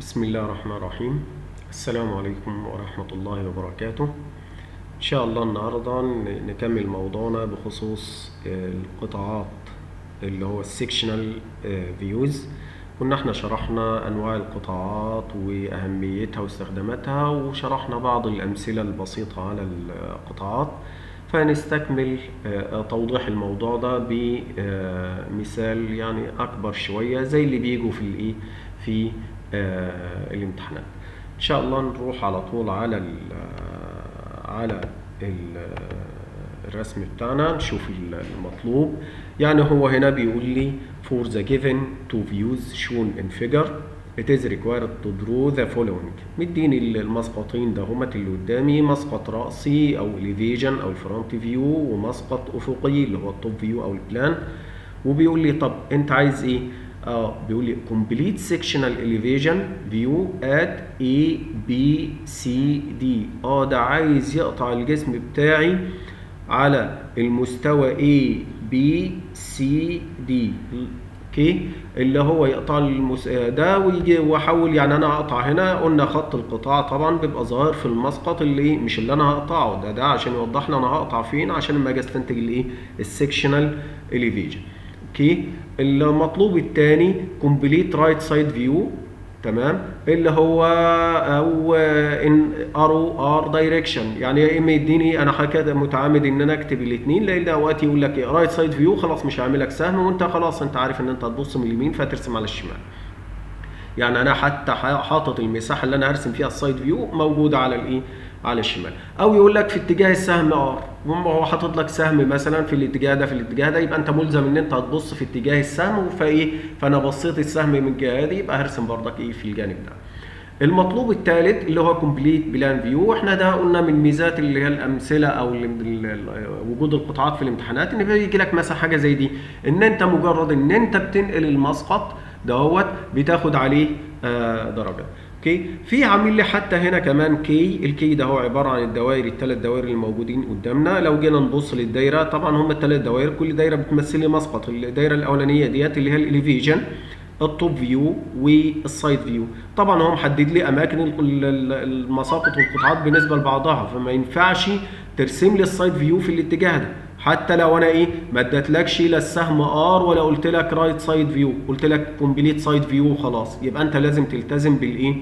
بسم الله الرحمن الرحيم السلام عليكم ورحمة الله وبركاته إن شاء الله النهاردة ن- نكمل موضوعنا بخصوص آه، القطاعات اللي هو السكشنال فيوز كنا احنا شرحنا أنواع القطاعات وأهميتها واستخداماتها وشرحنا بعض الأمثلة البسيطة على القطاعات فنستكمل آه، توضيح الموضوع ده بمثال يعني أكبر شوية زي اللي بيجوا في الإيه في آه، الامتحانات ان شاء الله نروح على طول على ال على ال الرسم بتاعنا نشوف المطلوب يعني هو هنا بيقول لي for the given two views shown in figure it is required to draw the following مديني المسقطين ده هما اللي قدامي مسقط رأسي او elevation او الفرونت فيو ومسقط افقي اللي هو التوب فيو او البلان وبيقول لي طب انت عايز ايه اه بيقول لي complete sectional elevation view at A B C D اه ده عايز يقطع الجسم بتاعي على المستوى A B C D اوكي اللي هو يقطع المس... ده ويجي واحول يعني انا هقطع هنا قلنا خط القطاع طبعا بيبقى ظاهر في المسقط اللي مش اللي انا هقطعه ده ده عشان يوضح لي انا هقطع فين عشان لما اجي استنتج الايه السكشنال elevation اوكي المطلوب الثاني كومبليت رايت سايد فيو تمام اللي هو او ان ارو ار دايركشن يعني يا اما يديني انا كده متعمد ان انا اكتب الاثنين لان اوقات يقول لك رايت سايد فيو خلاص مش هعمل لك سهم وانت خلاص انت عارف ان انت هتبص من اليمين فترسم على الشمال يعني انا حتى حاطط المساحه اللي انا هرسم فيها السايد فيو موجوده على الايه على الشمال او يقول لك في اتجاه السهم ار هو حاطط لك سهم مثلا في الاتجاه ده في الاتجاه ده يبقى انت ملزم ان انت هتبص في اتجاه السهم فايه فانا بصيت السهم من الجهه دي يبقى هرسم برضك ايه في الجانب ده المطلوب الثالث اللي هو كومبليت بلان فيو احنا ده قلنا من ميزات اللي هي الامثله او ال- ال- ال- وجود القطاعات في الامتحانات ان بيجي لك مثلا حاجه زي دي ان انت مجرد ان انت بتنقل المسقط دوت بتاخد عليه آه درجه اوكي في عامل لي حتى هنا كمان كي الكي ده هو عباره عن الدوائر الثلاث دوائر اللي موجودين قدامنا لو جينا نبص للدايره طبعا هم الثلاث دوائر كل دايره بتمثل لي مسقط الدايره الاولانيه ديت اللي هي الاليفيجن التوب فيو والسايد فيو طبعا هو محدد لي اماكن ال- ال- المساقط والقطاعات بالنسبه لبعضها فما ينفعش ترسم لي السايد فيو في الاتجاه ده حتى لو انا ايه ما اديتلكش لا السهم ار ولا قلت لك رايت سايد فيو قلت لك كومبليت سايد فيو وخلاص يبقى انت لازم تلتزم بالايه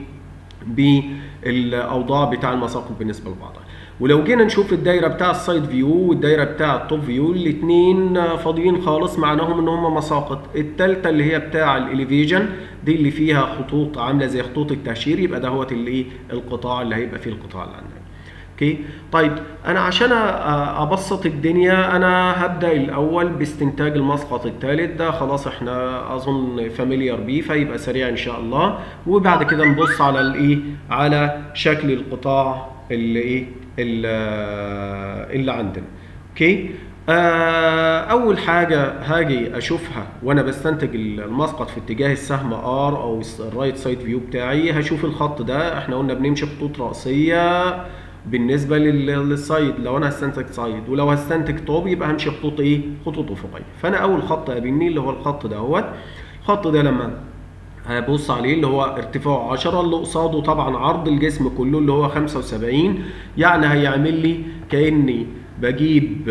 بالاوضاع بتاع المساقط بالنسبه لبعضها ولو جينا نشوف الدايره بتاع السايد فيو والدايره بتاع التوب فيو الاثنين فاضيين خالص معناهم ان هم مساقط الثالثه اللي هي بتاع الاليفيجن دي اللي فيها خطوط عامله زي خطوط التهشير يبقى ده هو اللي ايه القطاع اللي هيبقى فيه القطاع اللي عندنا اوكي طيب انا عشان أ- ابسط الدنيا انا هبدا الاول باستنتاج المسقط الثالث ده خلاص احنا اظن فاميليار بيه فيبقى سريع ان شاء الله وبعد كده نبص على الايه على شكل القطاع اللي ايه اللي, اللي عندنا اوكي آه، اول حاجه هاجي اشوفها وانا بستنتج المسقط في اتجاه السهم ار او الس- الرايت سايد فيو بتاعي هشوف الخط ده احنا قلنا بنمشي خطوط راسيه بالنسبه لل- للسايد لو انا هستنتج سايد ولو هستنتج توب يبقى همشي خطوط ايه خطوط افقيه فانا اول خط قابلني اللي هو الخط دهوت الخط ده لما هبص عليه اللي هو ارتفاعه 10 اللي قصاده طبعا عرض الجسم كله اللي هو 75 يعني هيعمل لي كاني بجيب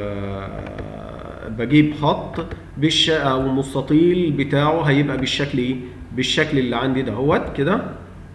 آه، بجيب خط بالش او المستطيل بتاعه هيبقى بالشكل ايه بالشكل اللي عندي دهوت كده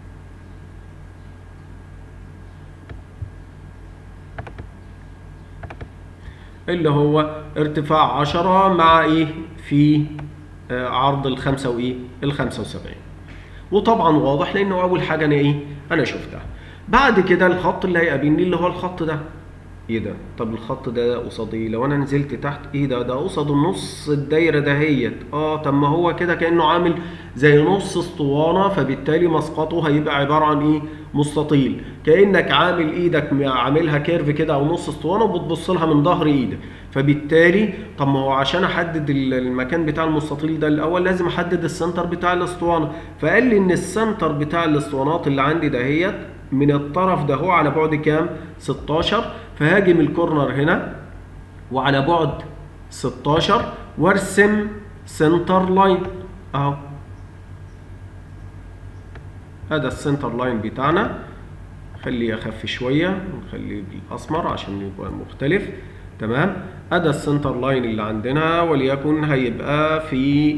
اللي هو ارتفاع 10 مع ايه في آه، عرض الخمسة وايه ال 75 وطبعا واضح لانه اول حاجه انا ايه انا شفتها بعد كده الخط اللي هيقابلني اللي هو الخط ده ايه ده طب الخط ده قصاد ايه لو انا نزلت تحت ايه ده ده قصاد النص الدايره دهيت اه طب ما هو كده كانه عامل زي نص اسطوانه فبالتالي مسقطه هيبقى عباره عن ايه مستطيل كانك عامل ايدك م- عاملها كيرف كده او نص اسطوانه وبتبص لها من ظهر ايدك فبالتالي طب ما هو عشان احدد ال- المكان بتاع المستطيل ده الاول لازم احدد السنتر بتاع الاسطوانه فقال لي ان السنتر بتاع الاسطوانات اللي عندي دهيت من الطرف ده هو على بعد كام 16 فهاجم الكورنر هنا وعلى بعد 16 وارسم سنتر لاين اهو هذا السنتر لاين بتاعنا خليه اخف شويه نخليه بالاسمر عشان يبقى مختلف تمام ادي السنتر لاين اللي عندنا وليكن هيبقى في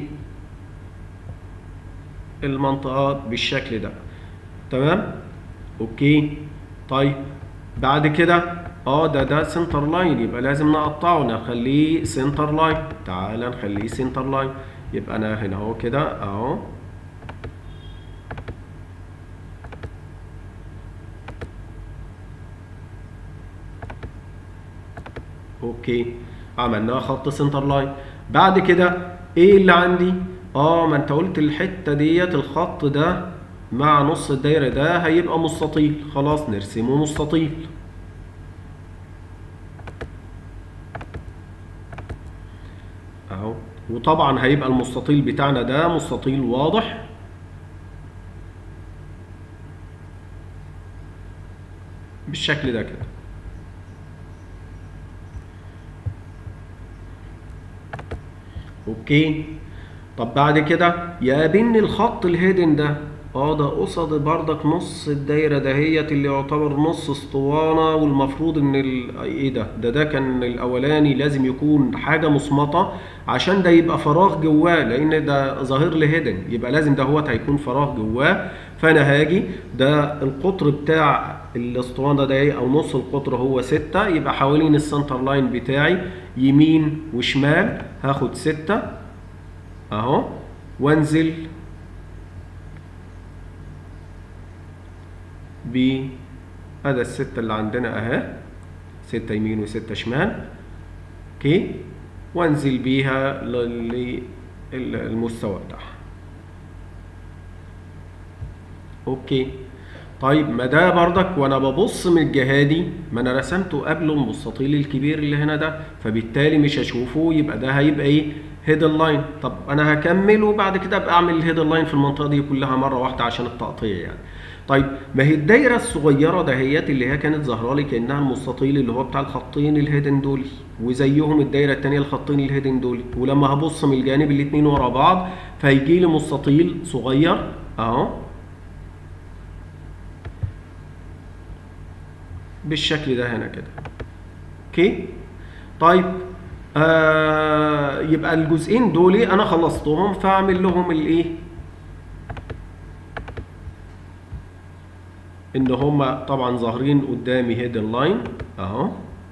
المنطقه بالشكل ده تمام اوكي طيب بعد كده اه ده ده سنتر لاين يبقى لازم نقطعه نخليه سنتر لاين تعال نخليه سنتر لاين يبقى انا هنا اهو كده اهو اوكي عملناها خط سنتر لاين بعد كده ايه اللي عندي اه ما انت قلت الحته ديت الخط ده مع نص الدايره ده هيبقى مستطيل خلاص نرسمه مستطيل اهو وطبعا هيبقى المستطيل بتاعنا ده مستطيل واضح بالشكل ده كده اوكي طب بعد كده يقابلني الخط الهيدن ده اه ده قصد بردك نص الدايره دهيت اللي يعتبر نص اسطوانه والمفروض ان ال... ايه ده ده ده كان الاولاني لازم يكون حاجه مصمطه عشان ده يبقى فراغ جواه لان ده ظاهر لي هيدن يبقى لازم ده هوت هيكون فراغ جواه فانا هاجي ده القطر بتاع الاسطوانه ده ايه او نص القطر هو ستة يبقى حوالين السنتر لاين بتاعي يمين وشمال هاخد ستة اهو وانزل ب هذا الستة اللي عندنا اهي ستة يمين وستة شمال اوكي وانزل بيها للمستوى بتاعها اوكي طيب ما ده بردك وانا ببص من الجهه دي ما انا رسمته قبله المستطيل الكبير اللي هنا ده فبالتالي مش هشوفه يبقى ده هيبقى ايه هيدن لاين طب انا هكمل وبعد كده ابقى اعمل الهيدن لاين في المنطقه دي كلها مره واحده عشان التقطيع يعني طيب ما هي الدايره الصغيره دهيت اللي هي كانت ظاهره لي كانها المستطيل اللي هو بتاع الخطين الهيدن دول وزيهم الدايره الثانيه الخطين الهيدن دول ولما هبص من الجانب الاثنين ورا بعض فهيجي لي مستطيل صغير اهو بالشكل ده هنا كده اوكي طيب آه يبقى الجزئين دول انا خلصتهم فاعمل لهم الايه ان هما طبعا ظاهرين قدامي هيدن لاين اهو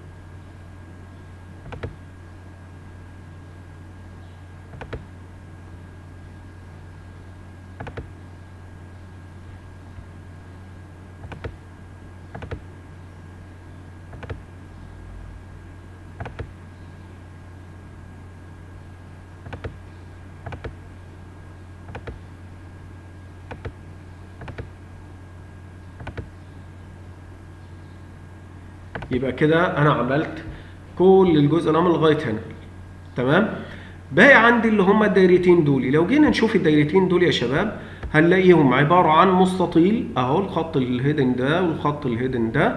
يبقى كده انا عملت كل الجزء الامر لغايه هنا تمام باقي عندي اللي هم الدايرتين دول لو جينا نشوف الدايرتين دول يا شباب هنلاقيهم عباره عن مستطيل اهو الخط الهيدن ده والخط الهيدن ده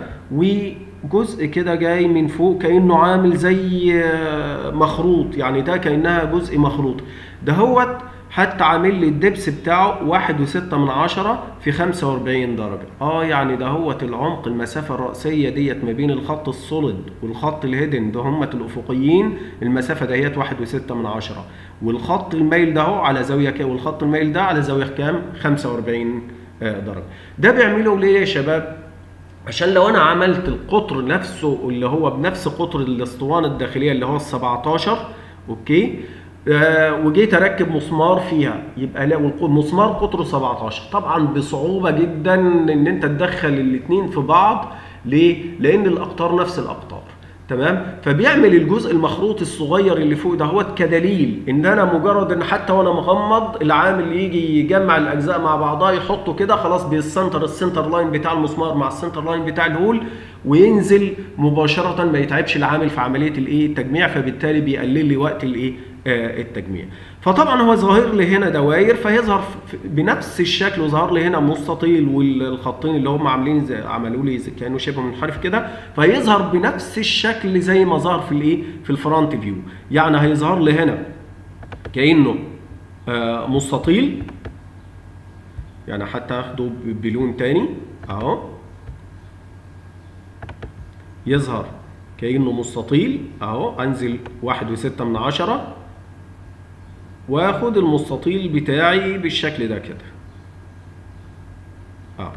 وجزء كده جاي من فوق كانه عامل زي مخروط يعني ده كانها جزء مخروط ده هوت حتى عامل لي الدبس بتاعه واحد وستة من عشرة في خمسة وأربعين درجة اه يعني ده هوت العمق المسافة الرأسية ديت ما بين الخط السوليد والخط الهيدن ده همت الأفقيين المسافة ديت واحد وستة من عشرة والخط الميل ده هو على زاوية كام والخط الميل ده على زاوية كام خمسة وأربعين درجة ده بيعمله ليه يا شباب عشان لو انا عملت القطر نفسه اللي هو بنفس قطر الاسطوانه الداخليه اللي هو ال 17 اوكي آه وجيت اركب مسمار فيها يبقى لا المسمار قطره 17 طبعا بصعوبه جدا ان انت تدخل الاثنين في بعض ليه؟ لان الاقطار نفس الاقطار تمام فبيعمل الجزء المخروط الصغير اللي فوق ده هو كدليل ان انا مجرد ان حتى وانا مغمض العامل يجي يجمع الاجزاء مع بعضها يحطه كده خلاص بيسنتر السنتر لاين بتاع المسمار مع السنتر لاين بتاع الهول وينزل مباشره ما يتعبش العامل في عمليه الايه التجميع فبالتالي بيقلل لي وقت الايه آه التجميع فطبعا هو ظاهر لي هنا دواير فيظهر بنفس الشكل وظهر لي هنا مستطيل والخطين اللي هم عاملين زي عملوا لي كانوا شبه منحرف كده فيظهر بنفس الشكل زي ما ظهر في الايه في الفرونت فيو يعني هيظهر لي هنا كانه آه مستطيل يعني حتى اخده ب- بلون تاني اهو يظهر كأنه مستطيل اهو انزل واحد وستة من عشرة واخد المستطيل بتاعي بالشكل ده كده اه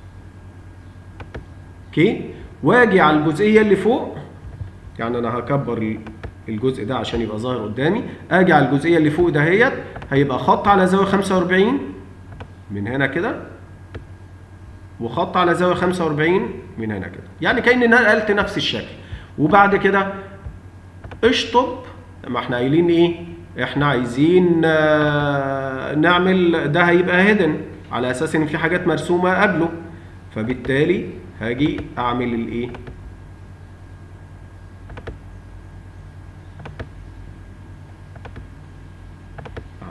اوكي واجي على الجزئيه اللي فوق يعني انا هكبر ال- الجزء ده عشان يبقى ظاهر قدامي اجي على الجزئيه اللي فوق دهيت هيبقى خط على زاويه 45 من هنا كده وخط على زاويه 45 من هنا كده يعني كاني نقلت نفس الشكل وبعد كده اشطب ما احنا قايلين ايه احنا عايزين آه، نعمل ده هيبقى هيدن على اساس ان في حاجات مرسومه قبله فبالتالي هاجي اعمل الايه آه.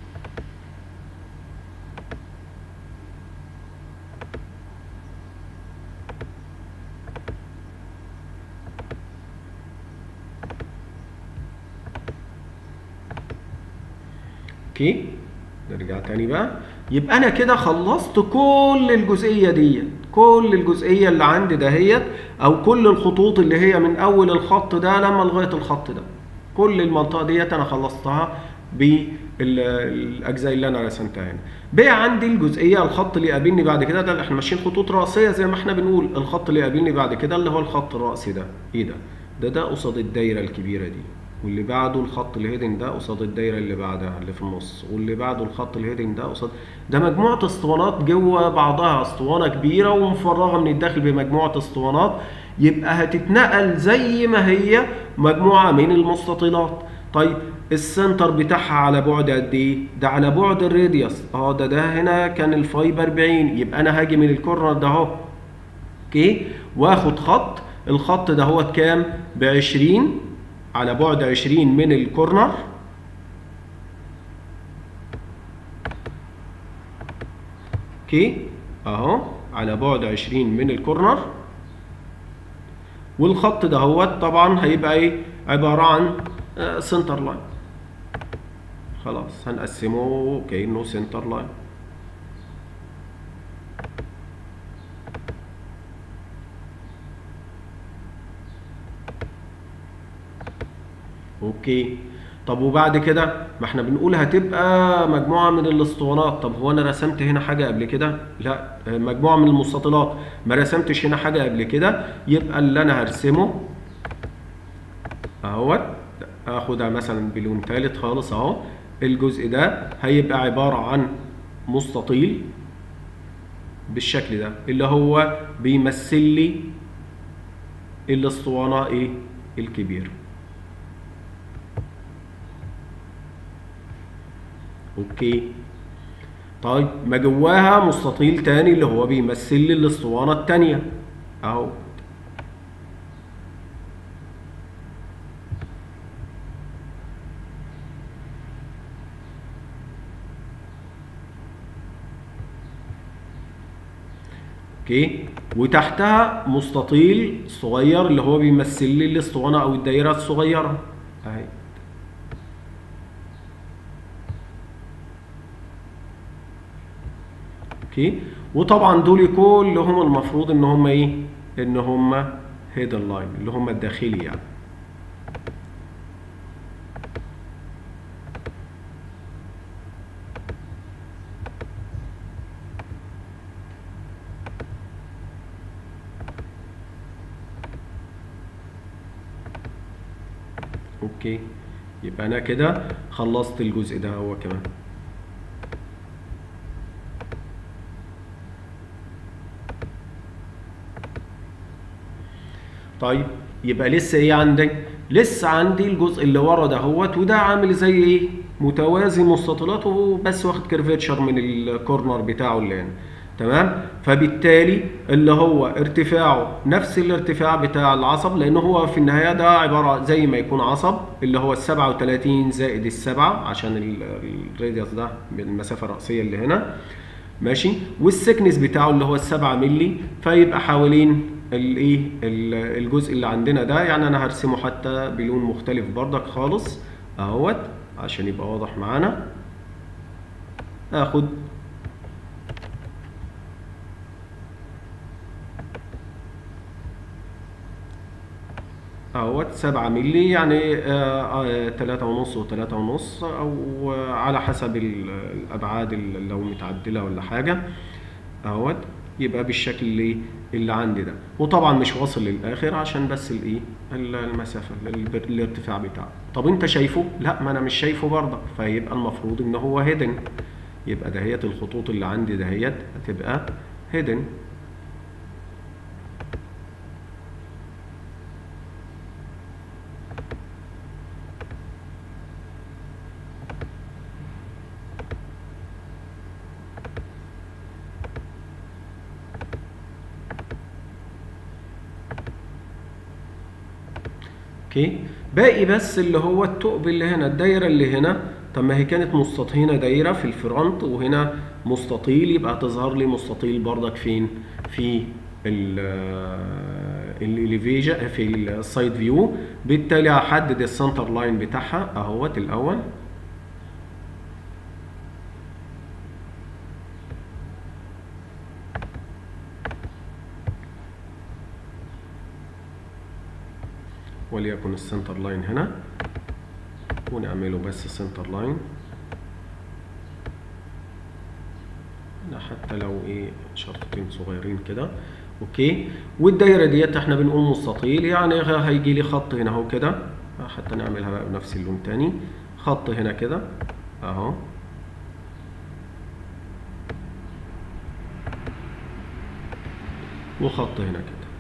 اوكي نرجع تاني بقى يبقى انا كده خلصت كل الجزئيه دي كل الجزئيه اللي عندي دهيت او كل الخطوط اللي هي من اول الخط ده لما لغايه الخط ده كل المنطقه ديت انا خلصتها بالاجزاء اللي انا رسمتها هنا بقى عندي الجزئيه الخط اللي يقابلني بعد كده ده احنا ماشيين خطوط راسيه زي ما احنا بنقول الخط اللي يقابلني بعد كده اللي هو الخط الراسي ده ايه ده ده ده قصاد الدايره الكبيره دي واللي بعده الخط الهيدنج ده قصاد الدايره اللي بعدها اللي في النص واللي بعده الخط الهيدنج ده قصاد ده مجموعه اسطوانات جوه بعضها اسطوانه كبيره ومفرغه من الداخل بمجموعه اسطوانات يبقى هتتنقل زي ما هي مجموعه من المستطيلات طيب السنتر بتاعها على بعد قد ايه ده على بعد الراديوس اه ده ده هنا كان الفايب 40 يبقى انا هاجي من الكورنر ده اهو اوكي واخد خط الخط ده هو كام ب 20 على بعد 20 من الكورنر اوكي اهو على بعد 20 من الكورنر والخط ده هو طبعا هيبقى ايه عباره عن سنتر لاين خلاص هنقسمه كانه سنتر لاين اوكي طب وبعد كده ما احنا بنقول هتبقى مجموعة من الاسطوانات طب هو انا رسمت هنا حاجة قبل كده لا مجموعة من المستطيلات ما رسمتش هنا حاجة قبل كده يبقى اللي انا هرسمه اهوت اخدها مثلا بلون ثالث خالص اهو الجزء ده هيبقى عبارة عن مستطيل بالشكل ده اللي هو بيمثل لي الاسطوانة ايه الكبيره اوكي طيب ما جواها مستطيل تاني اللي هو بيمثل لي الاسطوانه التانيه اهو اوكي وتحتها مستطيل صغير اللي هو بيمثل لي الاسطوانه او الدايره الصغيره اهي اوكي وطبعا دول كلهم المفروض ان هم ايه ان هم هيدن لاين اللي هم الداخلي يعني اوكي يبقى انا كده خلصت الجزء ده هو كمان طيب يبقى لسه ايه عندك لسه عندي الجزء اللي ورا دهوت وده عامل زي ايه متوازي مستطيلات وبس واخد كيرفيتشر من الكورنر بتاعه اللي هنا تمام فبالتالي اللي هو ارتفاعه نفس الارتفاع بتاع العصب لان هو في النهايه ده عباره زي ما يكون عصب اللي هو ال 37 زائد السبعة عشان الراديوس ده المسافه الرئيسيه اللي هنا ماشي والسكنس بتاعه اللي هو السبعة ملي فيبقى حوالين الايه الجزء اللي عندنا ده يعني انا هرسمه حتى بلون مختلف بردك خالص اهوت عشان يبقى واضح معانا اخد اهوت سبعة ملي يعني آه، آه، تلاتة ونص وتلاتة ونص او على حسب ال- الابعاد ال- لو متعدلة ولا حاجة اهوت يبقى بالشكل اللي اللي عندي ده وطبعا مش واصل للاخر عشان بس الايه ال- المسافة ال- الارتفاع بتاعه طب انت شايفه لا ما انا مش شايفه برضه فيبقى المفروض ان هو هيدن يبقى دهيت الخطوط اللي عندي دهيت هتبقى هيدن اوكي باقي بس اللي هو الثقب اللي هنا الدايره اللي هنا طب ما هي كانت مستطيل هنا دايره في الفرونت وهنا مستطيل يبقى تظهر لي مستطيل بردك فين في الاليفيجن في السايد فيو بالتالي هحدد السنتر لاين بتاعها اهوت الاول وليكن السنتر لاين هنا ونعمله بس سنتر لاين لا حتى لو ايه شرطتين صغيرين كده اوكي والدايره ديت احنا بنقول مستطيل يعني هيجي لي خط هنا اهو كده حتى نعملها بقى بنفس اللون تاني خط هنا كده اهو وخط هنا كده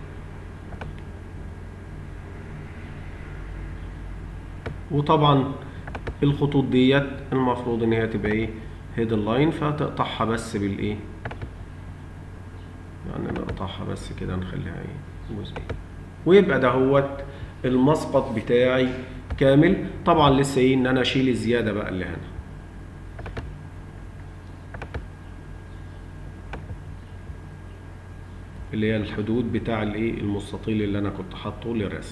وطبعا الخطوط ديت المفروض ان هي تبقى ايه هيدن لاين فتقطعها بس بالايه يعني نقطعها بس كده نخليها ايه جزئين ويبقى دهوت المسقط بتاعي كامل طبعا لسه ايه ان انا اشيل الزياده بقى اللي هنا اللي هي الحدود بتاع الايه المستطيل اللي انا كنت حاطه للرسم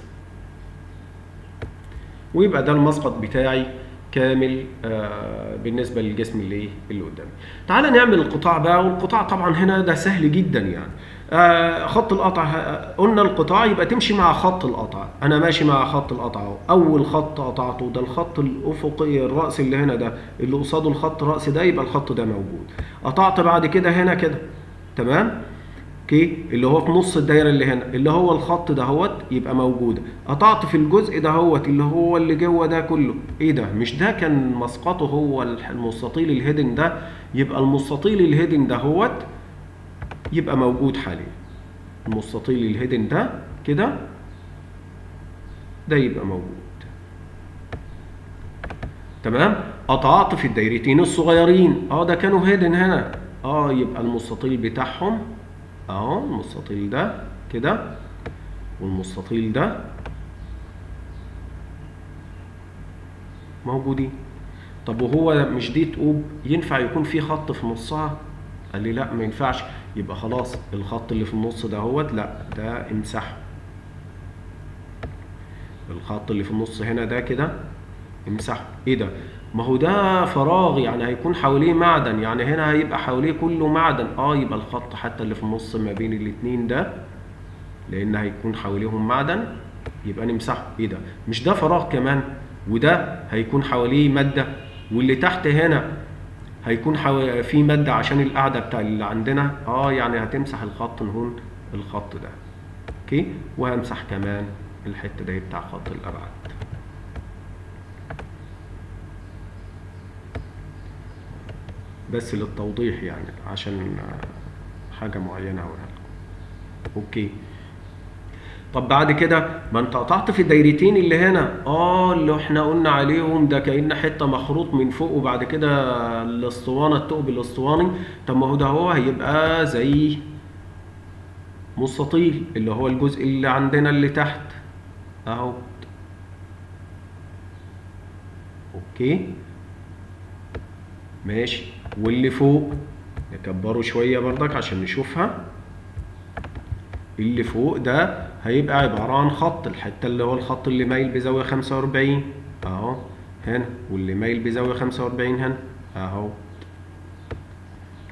ويبقى ده المسقط بتاعي كامل آه بالنسبه للجسم اللي ايه اللي قدامي تعال نعمل القطاع بقى والقطاع طبعا هنا ده سهل جدا يعني آه خط القطع آه، قلنا القطاع يبقى تمشي مع خط القطع انا ماشي مع خط القطع اهو اول خط قطعته ده الخط الافقي الراس اللي هنا ده اللي قصاده الخط راس ده يبقى الخط ده موجود قطعت بعد كده هنا كده تمام اوكي اللي هو في نص الدايره اللي هنا اللي هو الخط دهوت يبقى موجوده قطعت في الجزء دهوت اللي هو اللي جوه ده كله ايه ده مش ده كان مسقطه هو المستطيل الهيدن ده يبقى المستطيل الهيدن دهوت يبقى موجود حاليا المستطيل الهيدن ده كده ده يبقى موجود تمام قطعت في الدايرتين الصغيرين اه ده كانوا هيدن هنا اه يبقى المستطيل بتاعهم اهو المستطيل ده كده والمستطيل ده موجودين طب وهو مش دي تقوب ينفع يكون في خط في نصها قال لي لا ما ينفعش يبقى خلاص الخط اللي في النص ده هوت لا ده امسحه الخط اللي في النص هنا ده كده امسحه ايه ده ما هو ده فراغ يعني هيكون حواليه معدن يعني هنا هيبقى حواليه كله معدن اه يبقى الخط حتى اللي في النص ما بين الاتنين ده لان هيكون حواليهم معدن يبقى نمسحه ايه ده مش ده فراغ كمان وده هيكون حواليه ماده واللي تحت هنا هيكون حو... في ماده عشان القاعده بتاع اللي عندنا اه يعني هتمسح الخط هون الخط ده اوكي وهمسح كمان الحته دي بتاع خط الابعاد بس للتوضيح يعني عشان حاجة معينة هقولها لكم اوكي طب بعد كده ما انت قطعت في الدايرتين اللي هنا اه اللي احنا قلنا عليهم ده كأن حتة مخروط من فوق وبعد كده الاسطوانة الثقب الاسطواني طب ما هو ده هو هيبقى زي مستطيل اللي هو الجزء اللي عندنا اللي تحت اهو اوكي ماشي واللي فوق نكبره شوية بردك عشان نشوفها اللي فوق ده هيبقى عبارة عن خط الحتة اللي هو الخط اللي مايل بزاوية خمسة وأربعين أهو هنا واللي مايل بزاوية خمسة وأربعين هنا أهو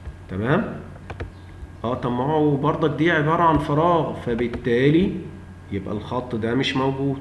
تمام اه طب ما هو بردك دي عبارة عن فراغ فبالتالي يبقى الخط ده مش موجود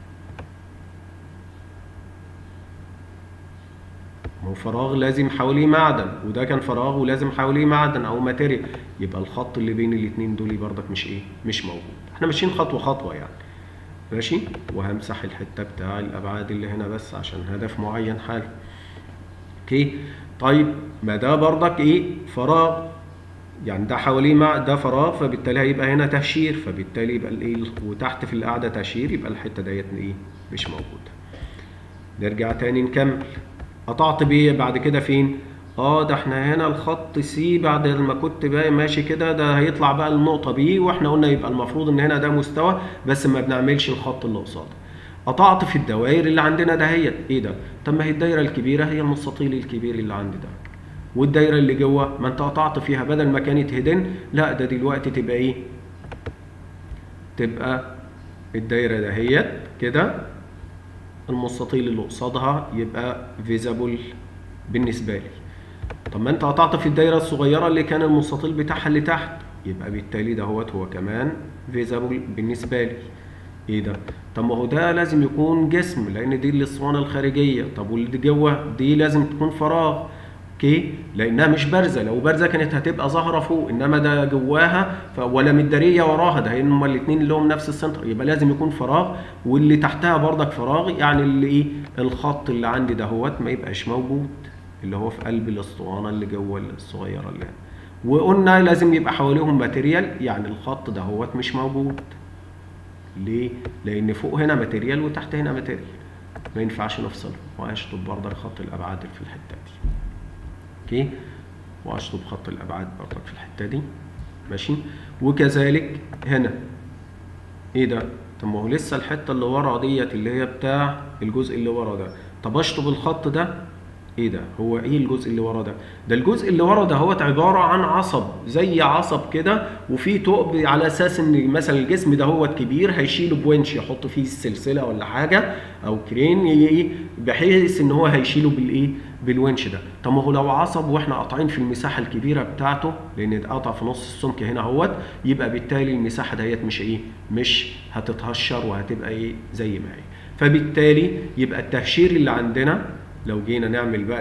ما هو فراغ لازم حواليه معدن وده كان فراغ ولازم حواليه معدن او ماتيريال يبقى الخط اللي بين الاتنين دول برضك مش ايه مش موجود احنا ماشيين خطوه خطوه يعني ماشي وهمسح الحته بتاع الابعاد اللي هنا بس عشان هدف معين حالا اوكي طيب ما ده برضك ايه فراغ يعني ده حواليه مع ده فراغ فبالتالي هيبقى هنا تهشير فبالتالي يبقى الايه وتحت في القاعده تهشير يبقى الحته ديت ايه مش موجوده نرجع تاني نكمل قطعت بيه بعد كده فين اه ده احنا هنا الخط سي بعد ما كنت بقى ماشي كده ده هيطلع بقى النقطه بي واحنا قلنا يبقى المفروض ان هنا ده مستوى بس ما بنعملش الخط اللي قصاده قطعت في الدوائر اللي عندنا دهيت ايه ده طب ما هي الدايره الكبيره هي المستطيل الكبير اللي عندي ده والدايره اللي جوه ما انت قطعت فيها بدل ما كانت هيدن لا ده دلوقتي تبقى ايه تبقى الدايره دهيت كده المستطيل اللي قصادها يبقى فيزابل بالنسبه لي طب ما انت قطعت في الدايره الصغيره اللي كان المستطيل بتاعها اللي تحت يبقى بالتالي دهوت هو كمان فيزابل بالنسبه لي ايه ده طب ما هو ده لازم يكون جسم لان دي الاسطوانه الخارجيه طب واللي جوه دي لازم تكون فراغ اوكي لانها مش بارزه لو بارزه كانت هتبقى ظاهره فوق انما ده جواها ف... ولا متداريه وراها ده هما الاثنين اللي هم نفس السنتر يبقى لازم يكون فراغ واللي تحتها بردك فراغ يعني اللي ايه الخط اللي عندي دهوت ما يبقاش موجود اللي هو في قلب الاسطوانه اللي جوه الصغيره اللي هنا وقلنا لازم يبقى حواليهم ماتيريال يعني الخط دهوت مش موجود ليه؟ لان فوق هنا ماتيريال وتحت هنا ماتيريال ما ينفعش نفصله واشطب بردك خط الابعاد في الحته دي اوكي واشطب خط الابعاد برضك في الحته دي ماشي وكذلك هنا ايه ده طب ما هو لسه الحته اللي ورا ديت اللي هي بتاع الجزء اللي ورا ده طب اشطب الخط ده ايه ده هو ايه الجزء اللي ورا ده ده الجزء اللي ورا ده هو عباره عن عصب زي عصب كده وفي ثقب على اساس ان مثلا الجسم ده هو كبير هيشيله بونش يحط فيه السلسله ولا حاجه او كرين ايه بحيث ان هو هيشيله بالايه بالونش ده طب ما هو لو عصب واحنا قاطعين في المساحه الكبيره بتاعته لان اتقطع في نص السمك هنا اهوت يبقى بالتالي المساحه ديت مش ايه مش هتتهشر وهتبقى ايه زي ما هي فبالتالي يبقى التهشير اللي عندنا لو جينا نعمل بقى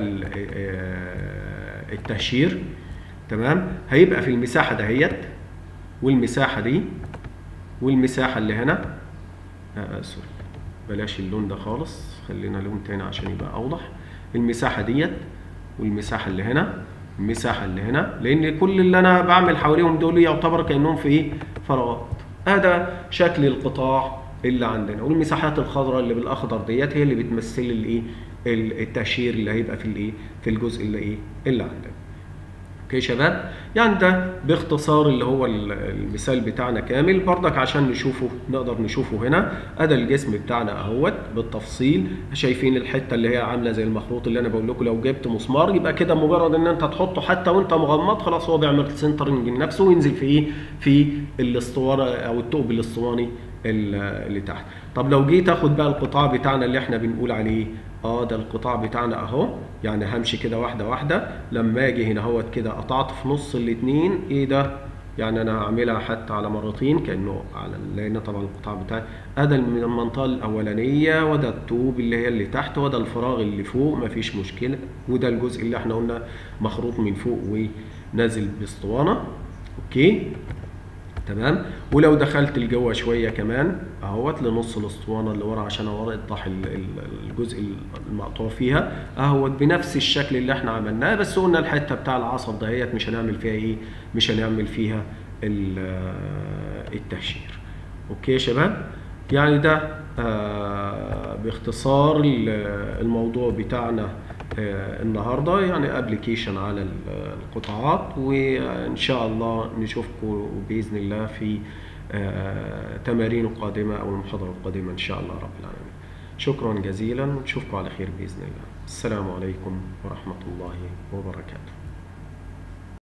التهشير تمام هيبقى في المساحه دهيت والمساحه دي والمساحه اللي هنا آه سوري بلاش اللون ده خالص خلينا لون تاني عشان يبقى اوضح المساحه ديت والمساحه اللي هنا المساحه اللي هنا لان كل اللي انا بعمل حواليهم دول يعتبر كانهم في ايه فراغات هذا شكل القطاع اللي عندنا والمساحات الخضراء اللي بالاخضر ديت هي اللي بتمثل الايه التهشير اللي هيبقى في الايه في الجزء اللي ايه اللي عندنا اوكي يا شباب يعني ده باختصار اللي هو المثال بتاعنا كامل برضك عشان نشوفه نقدر نشوفه هنا ادي الجسم بتاعنا اهوت بالتفصيل شايفين الحته اللي هي عامله زي المخروط اللي انا بقول لكم لو جبت مسمار يبقى كده مجرد ان انت تحطه حتى وانت مغمض خلاص هو بيعمل سنترنج لنفسه وينزل في ايه في الاسطوانه او الثقب الاسطواني اللي تحت طب لو جيت اخد بقى القطاع بتاعنا اللي احنا بنقول عليه اه ده القطاع بتاعنا اهو يعني همشي كده واحده واحده لما اجي هنا اهوت كده قطعت في نص الاثنين ايه ده يعني انا هعملها حتى على مرتين كانه على لان طبعا القطاع بتاعي ادي المنطقه الاولانيه وده الطوب اللي هي اللي تحت وده الفراغ اللي فوق مفيش مشكله وده الجزء اللي احنا قلنا مخروط من فوق ونازل باسطوانه اوكي تمام ولو دخلت لجوه شويه كمان اهوت لنص الاسطوانه اللي ورا عشان اوضح الجزء المقطوع فيها اهوت بنفس الشكل اللي احنا عملناه بس قلنا الحته بتاع العصب دهيت مش هنعمل فيها ايه مش هنعمل فيها التهشير اوكي يا شباب يعني ده آه باختصار الموضوع بتاعنا آه النهارده يعني ابلكيشن على القطاعات وان شاء الله نشوفكم باذن الله في آه تمارين قادمه او المحاضره القادمه ان شاء الله رب العالمين شكرا جزيلا ونشوفكم على خير باذن الله السلام عليكم ورحمه الله وبركاته